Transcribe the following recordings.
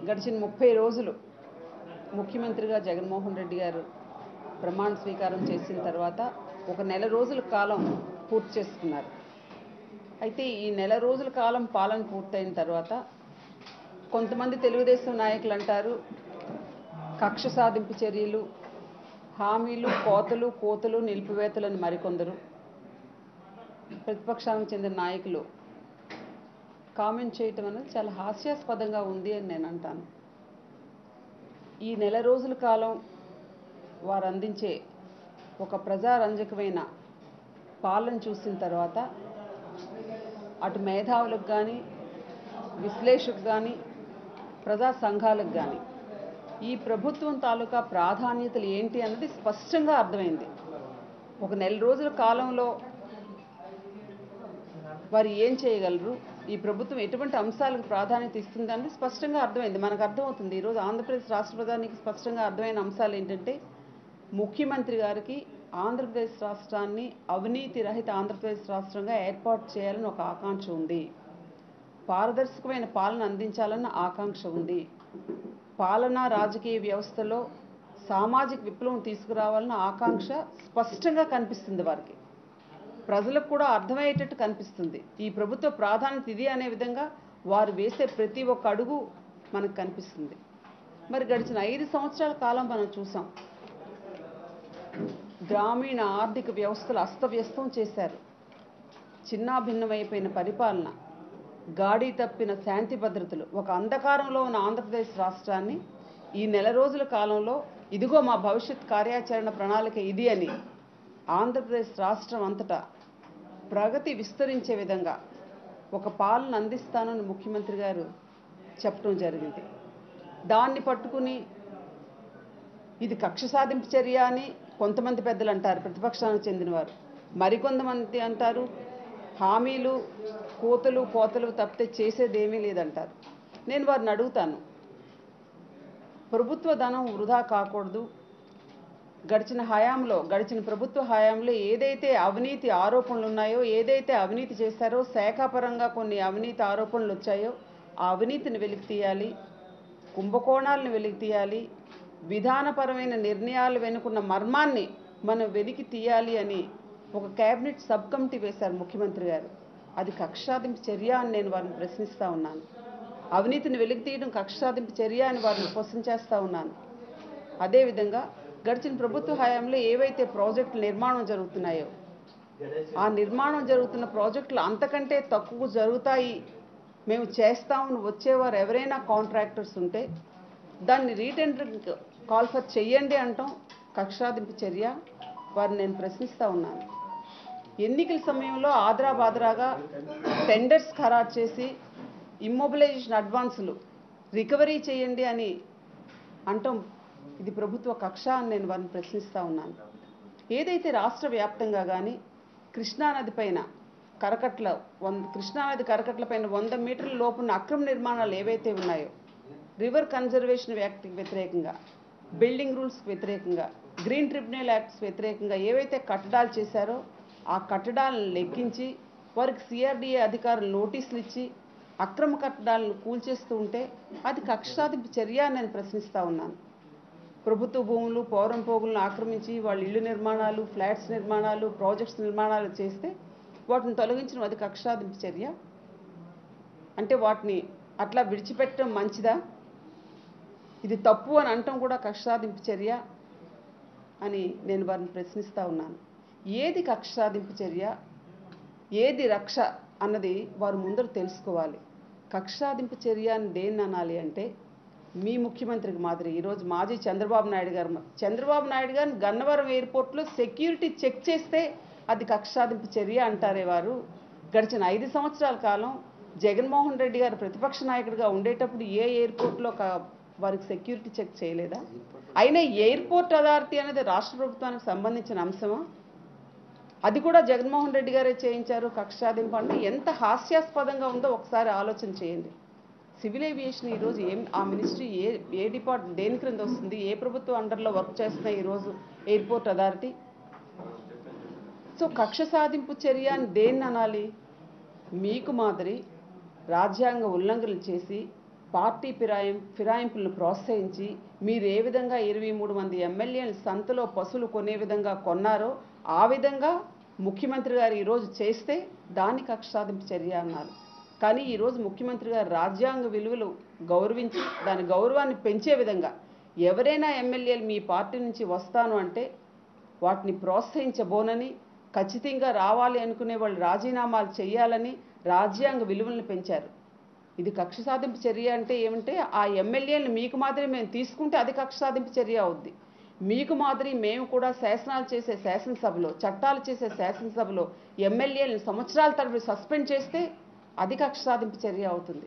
గడిచిన ముప్పై రోజులు ముఖ్యమంత్రిగా జగన్మోహన్ రెడ్డి గారు ప్రమాణ స్వీకారం చేసిన తర్వాత ఒక నెల రోజుల కాలం పూర్తి చేసుకున్నారు అయితే ఈ నెల రోజుల కాలం పాలన పూర్తయిన తర్వాత కొంతమంది తెలుగుదేశం నాయకులు అంటారు కక్ష సాధింపు చర్యలు హామీలు కోతలు కోతలు నిలిపివేతలని మరికొందరు ప్రతిపక్షానికి చెందిన నాయకులు కామెంట్ చేయటం అనేది చాలా హాస్యాస్పదంగా ఉంది అని నేను అంటాను ఈ నెల రోజుల కాలం వారు అందించే ఒక ప్రజారంజకమైన పాలన చూసిన తర్వాత అటు మేధావులకు కానీ విశ్లేషకు కానీ ప్రజా సంఘాలకు కానీ ఈ ప్రభుత్వం తాలూకా ప్రాధాన్యతలు ఏంటి అన్నది స్పష్టంగా అర్థమైంది ఒక నెల రోజుల కాలంలో వారు ఏం చేయగలరు ఈ ప్రభుత్వం ఎటువంటి అంశాలకు ప్రాధాన్యత ఇస్తుంది అనేది స్పష్టంగా అర్థమైంది మనకు అర్థమవుతుంది ఈరోజు ఆంధ్రప్రదేశ్ రాష్ట్ర ప్రధానికి స్పష్టంగా అర్థమైన అంశాలు ఏంటంటే ముఖ్యమంత్రి గారికి ఆంధ్రప్రదేశ్ రాష్ట్రాన్ని అవినీతి రహిత ఆంధ్రప్రదేశ్ రాష్ట్రంగా ఏర్పాటు చేయాలని ఒక ఆకాంక్ష ఉంది పారదర్శకమైన పాలన అందించాలన్న ఆకాంక్ష ఉంది పాలనా రాజకీయ వ్యవస్థలో సామాజిక విప్లవం తీసుకురావాలన్న ఆకాంక్ష స్పష్టంగా కనిపిస్తుంది వారికి ప్రజలకు కూడా అర్థమయ్యేటట్టు కనిపిస్తుంది ఈ ప్రభుత్వ ప్రాధాన్యత ఇది అనే విధంగా వారు వేసే ప్రతి ఒక్క అడుగు మనకు కనిపిస్తుంది మరి గడిచిన ఐదు సంవత్సరాల కాలం మనం చూసాం గ్రామీణ ఆర్థిక వ్యవస్థలు అస్తవ్యస్తం చేశారు చిన్నాభిన్నమైపోయిన పరిపాలన గాడి తప్పిన శాంతి భద్రతలు ఒక అంధకారంలో ఉన్న ఆంధ్రప్రదేశ్ రాష్ట్రాన్ని ఈ నెల రోజుల కాలంలో ఇదిగో మా భవిష్యత్ కార్యాచరణ ప్రణాళిక ఇది అని ఆంధ్రప్రదేశ్ రాష్ట్రం అంతటా ప్రగతి విస్తరించే విధంగా ఒక పాలన అందిస్తానని ముఖ్యమంత్రి గారు చెప్పడం జరిగింది దాన్ని పట్టుకుని ఇది కక్ష సాధింపు చర్య అని కొంతమంది పెద్దలు అంటారు ప్రతిపక్షానికి చెందినవారు మరికొంతమంది అంటారు హామీలు కోతలు కోతలు తప్పితే చేసేదేమీ లేదంటారు నేను వారిని అడుగుతాను ప్రభుత్వ ధనం వృధా కాకూడదు గడిచిన హయాంలో గడిచిన ప్రభుత్వ హయాంలో ఏదైతే అవినీతి ఆరోపణలు ఉన్నాయో ఏదైతే అవినీతి చేశారో శాఖాపరంగా కొన్ని అవినీతి ఆరోపణలు వచ్చాయో ఆ అవినీతిని వెలికి తీయాలి కుంభకోణాలను వెలికి తీయాలి విధానపరమైన నిర్ణయాలు వెనుకున్న మర్మాన్ని మనం వెలికి తీయాలి అని ఒక కేబినెట్ సబ్ కమిటీ వేశారు ముఖ్యమంత్రి గారు అది కక్షాదింపు చర్య అని నేను వారిని ప్రశ్నిస్తూ ఉన్నాను అవినీతిని వెలికి తీయడం కక్షాదింపు చర్య అని వారిని క్వశ్చన్ చేస్తూ ఉన్నాను అదేవిధంగా గడిచిన ప్రభుత్వ హయాంలో ఏవైతే ప్రాజెక్టుల నిర్మాణం జరుగుతున్నాయో ఆ నిర్మాణం జరుగుతున్న ప్రాజెక్టులు అంతకంటే తక్కువ జరుగుతాయి మేము చేస్తామని వచ్చేవారు ఎవరైనా కాంట్రాక్టర్స్ ఉంటే దాన్ని రీటెండరింగ్ కాల్ఫర్ చెయ్యండి అంటాం కక్షాదింపు చర్య వారిని నేను ప్రశ్నిస్తూ ఉన్నాను ఎన్నికల సమయంలో ఆదరా బాదరాగా టెండర్స్ ఖరారు చేసి ఇమ్మొబిలైజేషన్ అడ్వాన్సులు రికవరీ చేయండి అని అంటాం ఇది ప్రభుత్వ కక్ష అని నేను వారిని ప్రశ్నిస్తూ ఉన్నాను ఏదైతే రాష్ట్ర వ్యాప్తంగా కానీ కృష్ణానది పైన కరకట్ల వంద కృష్ణానది కరకట్ల పైన వంద మీటర్ల లోపున్న అక్రమ నిర్మాణాలు ఏవైతే ఉన్నాయో రివర్ కన్జర్వేషన్ యాక్ట్కి వ్యతిరేకంగా బిల్డింగ్ రూల్స్కి వ్యతిరేకంగా గ్రీన్ ట్రిబ్యునల్ యాక్ట్స్ వ్యతిరేకంగా ఏవైతే కట్టడాలు చేశారో ఆ కట్టడాలను లెక్కించి వారికి సిఆర్డీఏ అధికారులు నోటీసులు ఇచ్చి అక్రమ కట్టడాలను కూల్చేస్తూ ఉంటే అది కక్షాదింపు చర్య అని నేను ప్రశ్నిస్తూ ఉన్నాను ప్రభుత్వ భూములు పౌరం పోగులను ఆక్రమించి వాళ్ళ ఇళ్ళు నిర్మాణాలు ఫ్లాట్స్ నిర్మాణాలు ప్రాజెక్ట్స్ నిర్మాణాలు చేస్తే వాటిని తొలగించడం అది కక్షాదింపు చర్య అంటే వాటిని అట్లా విడిచిపెట్టడం మంచిదా ఇది తప్పు అని అనటం కూడా కక్షాదింపు చర్య అని నేను వారిని ప్రశ్నిస్తూ ఉన్నాను ఏది కక్షాదింపు చర్య ఏది రక్ష అన్నది వారు ముందర తెలుసుకోవాలి కక్షాదింపు చర్య అని దేన్ని అనాలి అంటే మీ ముఖ్యమంత్రికి మాదిరి ఈరోజు మాజీ చంద్రబాబు నాయుడు గారు మా- చంద్రబాబు నాయుడు గారిని గన్నవరం ఎయిర్పోర్ట్లో సెక్యూరిటీ చెక్ చేస్తే అది కక్షాదింపు చర్య అంటారే వారు గడిచిన ఐదు సంవత్సరాల కాలం జగన్మోహన్ రెడ్డి గారు ప్రతిపక్ష నాయకుడిగా ఉండేటప్పుడు ఏ ఎయిర్పోర్ట్లో క- వారికి సెక్యూరిటీ చెక్ చేయలేదా అయినా ఎయిర్పోర్ట్ అథారిటీ అనేది రాష్ట్ర ప్రభుత్వానికి సంబంధించిన అంశమా అది కూడా జగన్మోహన్ రెడ్డి గారే చేయించారు కక్షాదింపు అంటే ఎంత హాస్యాస్పదంగా ఉందో ఒకసారి ఆలోచన చేయండి సివిల్ ఏవియేషన్ ఈరోజు ఏం ఆ మినిస్ట్రీ ఏ ఏ డిపార్ట్ దేని క్రింద వస్తుంది ఏ ప్రభుత్వ అండర్లో వర్క్ చేస్తున్నాయి ఈరోజు ఎయిర్పోర్ట్ అథారిటీ సో కక్ష సాధింపు చర్య అని దేన్ని అనాలి మీకు మాదిరి రాజ్యాంగ ఉల్లంఘనలు చేసి పార్టీ ఫిరాయిం ఫిరాయింపులను ప్రోత్సహించి మీరు ఏ విధంగా ఇరవై మూడు మంది ఎమ్మెల్యేలు సంతలో పశువులు కొనే విధంగా కొన్నారో ఆ విధంగా ముఖ్యమంత్రి గారు ఈరోజు చేస్తే దాన్ని కక్ష సాధింపు చర్య అన్నారు కానీ ఈరోజు ముఖ్యమంత్రి గారు రాజ్యాంగ విలువలు గౌరవించి దాని గౌరవాన్ని పెంచే విధంగా ఎవరైనా ఎమ్మెల్యేలు మీ పార్టీ నుంచి వస్తాను అంటే వాటిని ప్రోత్సహించబోనని ఖచ్చితంగా రావాలి అనుకునే వాళ్ళు రాజీనామాలు చేయాలని రాజ్యాంగ విలువలను పెంచారు ఇది కక్ష సాధింపు చర్య అంటే ఏమంటే ఆ ఎమ్మెల్యేలను మీకు మాదిరి మేము తీసుకుంటే అది కక్ష సాధింపు చర్య అవుద్ది మీకు మాదిరి మేము కూడా శాసనాలు చేసే శాసనసభలో చట్టాలు చేసే శాసనసభలో ఎమ్మెల్యేలను సంవత్సరాల తరబడి సస్పెండ్ చేస్తే అది కక్ష సాధింపు చర్య అవుతుంది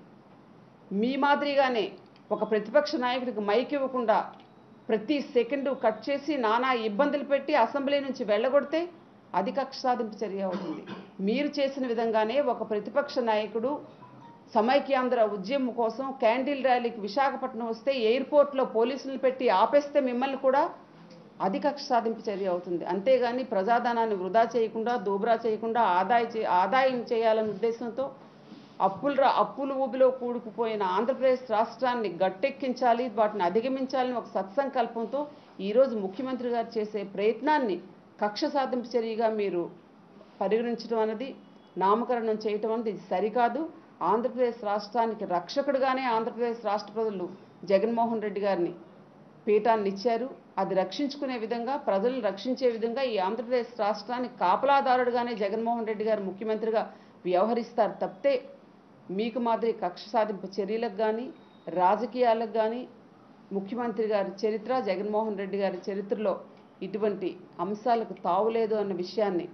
మీ మాదిరిగానే ఒక ప్రతిపక్ష నాయకుడికి మైక్ ఇవ్వకుండా ప్రతి సెకండ్ కట్ చేసి నానా ఇబ్బందులు పెట్టి అసెంబ్లీ నుంచి వెళ్ళగొడితే అది కక్ష సాధింపు చర్య అవుతుంది మీరు చేసిన విధంగానే ఒక ప్రతిపక్ష నాయకుడు సమైక్యాంధ్ర ఉద్యమం కోసం క్యాండిల్ ర్యాలీకి విశాఖపట్నం వస్తే ఎయిర్పోర్ట్లో పోలీసులు పెట్టి ఆపేస్తే మిమ్మల్ని కూడా అది కక్ష సాధింపు చర్య అవుతుంది అంతేగాని ప్రజాధనాన్ని వృధా చేయకుండా దూబరా చేయకుండా ఆదాయ చే- ఆదాయం చేయాలనే ఉద్దేశంతో అప్పుల రా- అప్పుల ఊబిలో కూడుకుపోయిన ఆంధ్రప్రదేశ్ రాష్ట్రాన్ని గట్టెక్కించాలి వాటిని అధిగమించాలని ఒక సత్సంకల్పంతో ఈరోజు ముఖ్యమంత్రి గారు చేసే ప్రయత్నాన్ని కక్ష సాధింపు చర్యగా మీరు పరిగణించడం అనేది నామకరణం చేయటం అనేది ఇది సరికాదు ఆంధ్రప్రదేశ్ రాష్ట్రానికి రక్షకుడుగానే ఆంధ్రప్రదేశ్ రాష్ట్ర ప్రజలు జగన్మోహన్ రెడ్డి గారిని పీఠాన్ని ఇచ్చారు అది రక్షించుకునే విధంగా ప్రజలను రక్షించే విధంగా ఈ ఆంధ్రప్రదేశ్ రాష్ట్రానికి కాపలాదారుడుగానే జగన్మోహన్ రెడ్డి గారు ముఖ్యమంత్రిగా వ్యవహరిస్తారు తప్పితే మీకు మాదిరి కక్ష సాధింపు చర్యలకు కానీ రాజకీయాలకు కానీ ముఖ్యమంత్రి గారి చరిత్ర జగన్మోహన్ రెడ్డి గారి చరిత్రలో ఇటువంటి అంశాలకు తావులేదు అన్న విషయాన్ని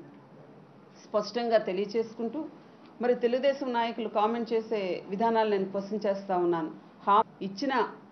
స్పష్టంగా తెలియచేసుకుంటూ మరి తెలుగుదేశం నాయకులు కామెంట్ చేసే విధానాలు నేను క్వశ్చన్ చేస్తా ఉన్నాను హా ఇచ్చిన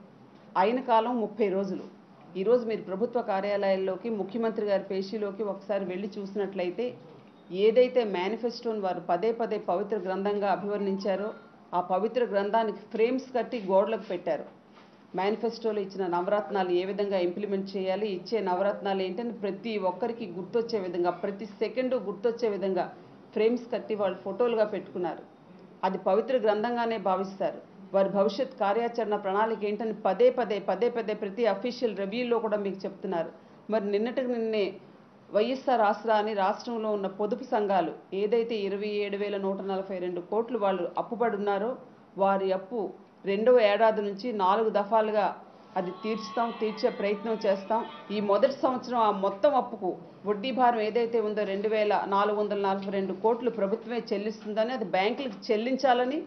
అయిన కాలం ముప్పై రోజులు ఈరోజు మీరు ప్రభుత్వ కార్యాలయాల్లోకి ముఖ్యమంత్రి గారి పేషీలోకి ఒకసారి వెళ్ళి చూసినట్లయితే ఏదైతే మేనిఫెస్టోని వారు పదే పదే పవిత్ర గ్రంథంగా అభివర్ణించారో ఆ పవిత్ర గ్రంథానికి ఫ్రేమ్స్ కట్టి గోడలకు పెట్టారు మేనిఫెస్టోలో ఇచ్చిన నవరత్నాలు ఏ విధంగా ఇంప్లిమెంట్ చేయాలి ఇచ్చే నవరత్నాలు ఏంటని ప్రతి ఒక్కరికి గుర్తొచ్చే విధంగా ప్రతి సెకండ్ గుర్తొచ్చే విధంగా ఫ్రేమ్స్ కట్టి వాళ్ళు ఫోటోలుగా పెట్టుకున్నారు అది పవిత్ర గ్రంథంగానే భావిస్తారు వారి భవిష్యత్ కార్యాచరణ ప్రణాళిక ఏంటని పదే పదే పదే పదే ప్రతి అఫీషియల్ రివ్యూలో కూడా మీకు చెప్తున్నారు మరి నిన్నటికి నిన్నే వైఎస్ఆర్ ఆసరా అని రాష్ట్రంలో ఉన్న పొదుపు సంఘాలు ఏదైతే ఇరవై ఏడు వేల నూట నలభై రెండు కోట్లు వాళ్ళు అప్పుపడి ఉన్నారో వారి అప్పు రెండవ ఏడాది నుంచి నాలుగు దఫాలుగా అది తీర్చుతాం తీర్చే ప్రయత్నం చేస్తాం ఈ మొదటి సంవత్సరం ఆ మొత్తం అప్పుకు వడ్డీ భారం ఏదైతే ఉందో రెండు వేల నాలుగు వందల నలభై రెండు కోట్లు ప్రభుత్వమే చెల్లిస్తుందని అది బ్యాంకులకు చెల్లించాలని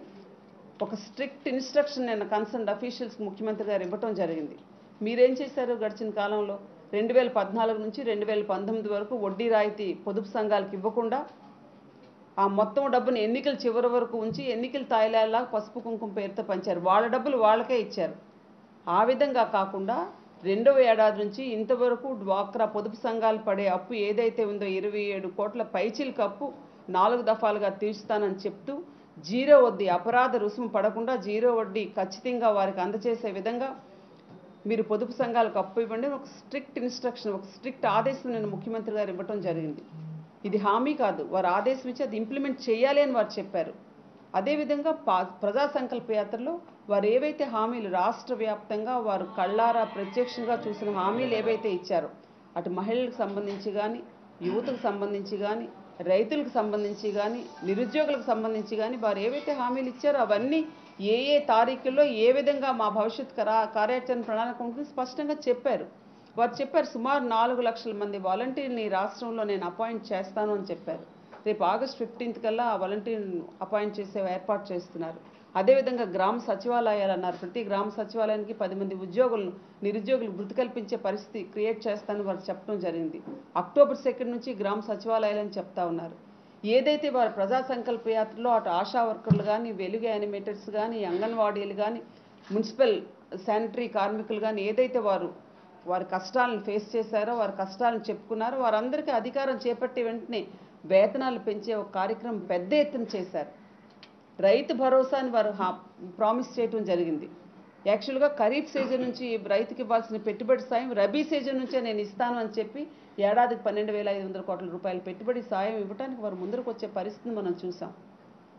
ఒక స్ట్రిక్ట్ ఇన్స్ట్రక్షన్ నిన్న కన్సర్న్ అఫీషియల్స్ ముఖ్యమంత్రి గారు ఇవ్వటం జరిగింది మీరేం చేశారు గడిచిన కాలంలో రెండు వేల పద్నాలుగు నుంచి రెండు వేల పంతొమ్మిది వరకు వడ్డీ రాయితీ పొదుపు సంఘాలకు ఇవ్వకుండా ఆ మొత్తం డబ్బుని ఎన్నికల చివరి వరకు ఉంచి ఎన్నికల తాయిలాగా పసుపు కుంకుమ పేరుతో పంచారు వాళ్ళ డబ్బులు వాళ్ళకే ఇచ్చారు ఆ విధంగా కాకుండా రెండవ ఏడాది నుంచి ఇంతవరకు డ్వాక్రా పొదుపు సంఘాలు పడే అప్పు ఏదైతే ఉందో ఇరవై ఏడు కోట్ల పైచిలకు అప్పు నాలుగు దఫాలుగా తీర్చుతానని చెప్తూ జీరో వడ్డీ అపరాధ రుసుము పడకుండా జీరో వడ్డీ ఖచ్చితంగా వారికి అందజేసే విధంగా మీరు పొదుపు సంఘాలకు అప్పు ఇవ్వండి ఒక స్ట్రిక్ట్ ఇన్స్ట్రక్షన్ ఒక స్ట్రిక్ట్ ఆదేశం నేను ముఖ్యమంత్రి గారు ఇవ్వటం జరిగింది ఇది హామీ కాదు వారు ఆదేశం ఇచ్చి అది ఇంప్లిమెంట్ చేయాలి అని వారు చెప్పారు అదేవిధంగా పా ప్రజా సంకల్ప యాత్రలో వారు ఏవైతే హామీలు రాష్ట్ర వ్యాప్తంగా వారు కళ్ళారా ప్రత్యక్షంగా చూసిన హామీలు ఏవైతే ఇచ్చారో అటు మహిళలకు సంబంధించి కానీ యువతకు సంబంధించి కానీ రైతులకు సంబంధించి కానీ నిరుద్యోగులకు సంబంధించి కానీ వారు ఏవైతే హామీలు ఇచ్చారో అవన్నీ ఏ ఏ తారీఖుల్లో ఏ విధంగా మా భవిష్యత్ కరా కార్యాచరణ ప్రణాళిక ఉంటుంది స్పష్టంగా చెప్పారు వారు చెప్పారు సుమారు నాలుగు లక్షల మంది వాలంటీర్ని ఈ రాష్ట్రంలో నేను అపాయింట్ చేస్తాను అని చెప్పారు రేపు ఆగస్ట్ ఫిఫ్టీన్త్ కల్లా ఆ వాలంటీర్ని అపాయింట్ చేసే ఏర్పాటు చేస్తున్నారు అదేవిధంగా గ్రామ సచివాలయాలు అన్నారు ప్రతి గ్రామ సచివాలయానికి పది మంది ఉద్యోగులను నిరుద్యోగులు వృత్తి కల్పించే పరిస్థితి క్రియేట్ చేస్తానని వారు చెప్పడం జరిగింది అక్టోబర్ సెకండ్ నుంచి గ్రామ సచివాలయాలని చెప్తా ఉన్నారు ఏదైతే వారు ప్రజా సంకల్ప యాత్రలో అటు ఆశా వర్కర్లు కానీ వెలుగు యానిమేటర్స్ కానీ అంగన్వాడీలు కానీ మున్సిపల్ శానిటరీ కార్మికులు కానీ ఏదైతే వారు వారి కష్టాలను ఫేస్ చేశారో వారి కష్టాలను చెప్పుకున్నారో వారందరికీ అధికారం చేపట్టే వెంటనే వేతనాలు పెంచే ఒక కార్యక్రమం పెద్ద ఎత్తున చేశారు రైతు భరోసాని వారు ప్రామిస్ చేయడం జరిగింది యాక్చువల్గా ఖరీఫ్ సీజన్ నుంచి రైతుకి ఇవ్వాల్సిన పెట్టుబడి సాయం రబీ సీజన్ నుంచే నేను ఇస్తాను అని చెప్పి ఏడాదికి పన్నెండు వేల ఐదు వందల కోట్ల రూపాయల పెట్టుబడి సాయం ఇవ్వడానికి వారు ముందరకు వచ్చే పరిస్థితిని మనం చూసాం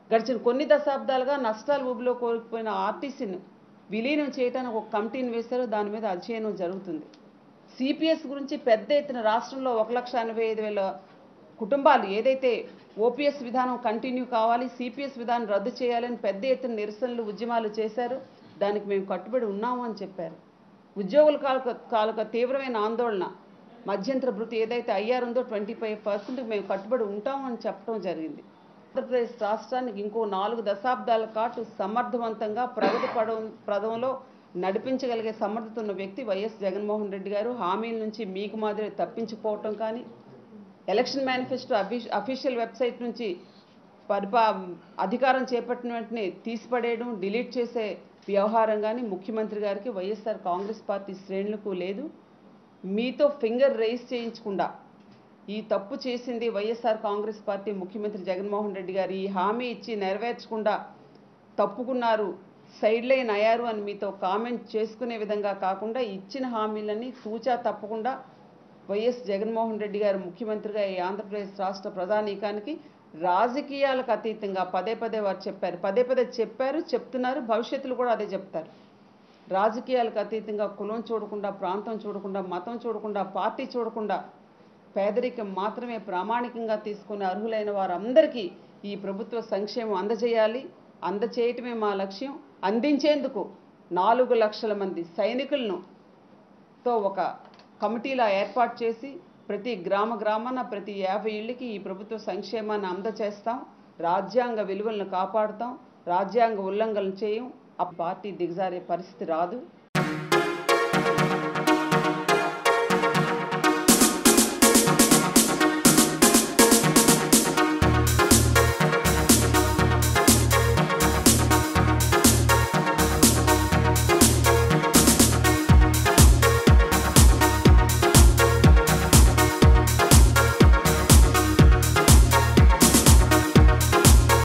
గడిచిన కొన్ని దశాబ్దాలుగా నష్టాలు ఊబిలో కోల్పోయిన ఆర్టీసీని విలీనం చేయడానికి ఒక కమిటీని వేశారు దాని మీద అధ్యయనం జరుగుతుంది సిపిఎస్ గురించి పెద్ద ఎత్తున రాష్ట్రంలో ఒక లక్ష ఎనభై ఐదు వేల కుటుంబాలు ఏదైతే ఓపీఎస్ విధానం కంటిన్యూ కావాలి సిపిఎస్ విధానం రద్దు చేయాలని పెద్ద ఎత్తున నిరసనలు ఉద్యమాలు చేశారు దానికి మేము కట్టుబడి ఉన్నాము అని చెప్పారు ఉద్యోగుల కాలక కాలక తీవ్రమైన ఆందోళన మధ్యంతర భృతి ఏదైతే ఐఆర్ ఉందో ట్వంటీ ఫైవ్ పర్సెంట్ మేము కట్టుబడి ఉంటామని చెప్పడం జరిగింది ఆంధ్రప్రదేశ్ రాష్ట్రానికి ఇంకో నాలుగు దశాబ్దాల పాటు సమర్థవంతంగా ప్రగతి పదం ప్రదంలో నడిపించగలిగే సమర్థత ఉన్న వ్యక్తి వైఎస్ జగన్మోహన్ రెడ్డి గారు హామీల నుంచి మీకు మాదిరి తప్పించుకోవటం కానీ ఎలక్షన్ మేనిఫెస్టో అఫీ అఫీషియల్ వెబ్సైట్ నుంచి పరిపా అధికారం చేపట్టిన వెంటనే తీసిపడేయడం డిలీట్ చేసే వ్యవహారం కానీ ముఖ్యమంత్రి గారికి వైఎస్ఆర్ కాంగ్రెస్ పార్టీ శ్రేణులకు లేదు మీతో ఫింగర్ రైజ్ చేయించకుండా ఈ తప్పు చేసింది వైఎస్ఆర్ కాంగ్రెస్ పార్టీ ముఖ్యమంత్రి జగన్మోహన్ రెడ్డి గారు ఈ హామీ ఇచ్చి నెరవేర్చకుండా తప్పుకున్నారు సైడ్ లైన్ అయ్యారు అని మీతో కామెంట్ చేసుకునే విధంగా కాకుండా ఇచ్చిన హామీలన్నీ తూచా తప్పకుండా వైఎస్ జగన్మోహన్ రెడ్డి గారు ముఖ్యమంత్రిగా ఈ ఆంధ్రప్రదేశ్ రాష్ట్ర ప్రధానికానికి రాజకీయాలకు అతీతంగా పదే పదే వారు చెప్పారు పదే పదే చెప్పారు చెప్తున్నారు భవిష్యత్తులో కూడా అదే చెప్తారు రాజకీయాలకు అతీతంగా కులం చూడకుండా ప్రాంతం చూడకుండా మతం చూడకుండా పార్టీ చూడకుండా పేదరికం మాత్రమే ప్రామాణికంగా తీసుకునే అర్హులైన వారందరికీ ఈ ప్రభుత్వ సంక్షేమం అందజేయాలి అందచేయటమే మా లక్ష్యం అందించేందుకు నాలుగు లక్షల మంది సైనికులను తో ఒక కమిటీలా ఏర్పాటు చేసి ప్రతి గ్రామ గ్రామాన ప్రతి యాభై ఇళ్ళకి ఈ ప్రభుత్వ సంక్షేమాన్ని అందచేస్తాం రాజ్యాంగ విలువలను కాపాడుతాం రాజ్యాంగ ఉల్లంఘనలు చేయం ఆ పార్టీ దిగజారే పరిస్థితి రాదు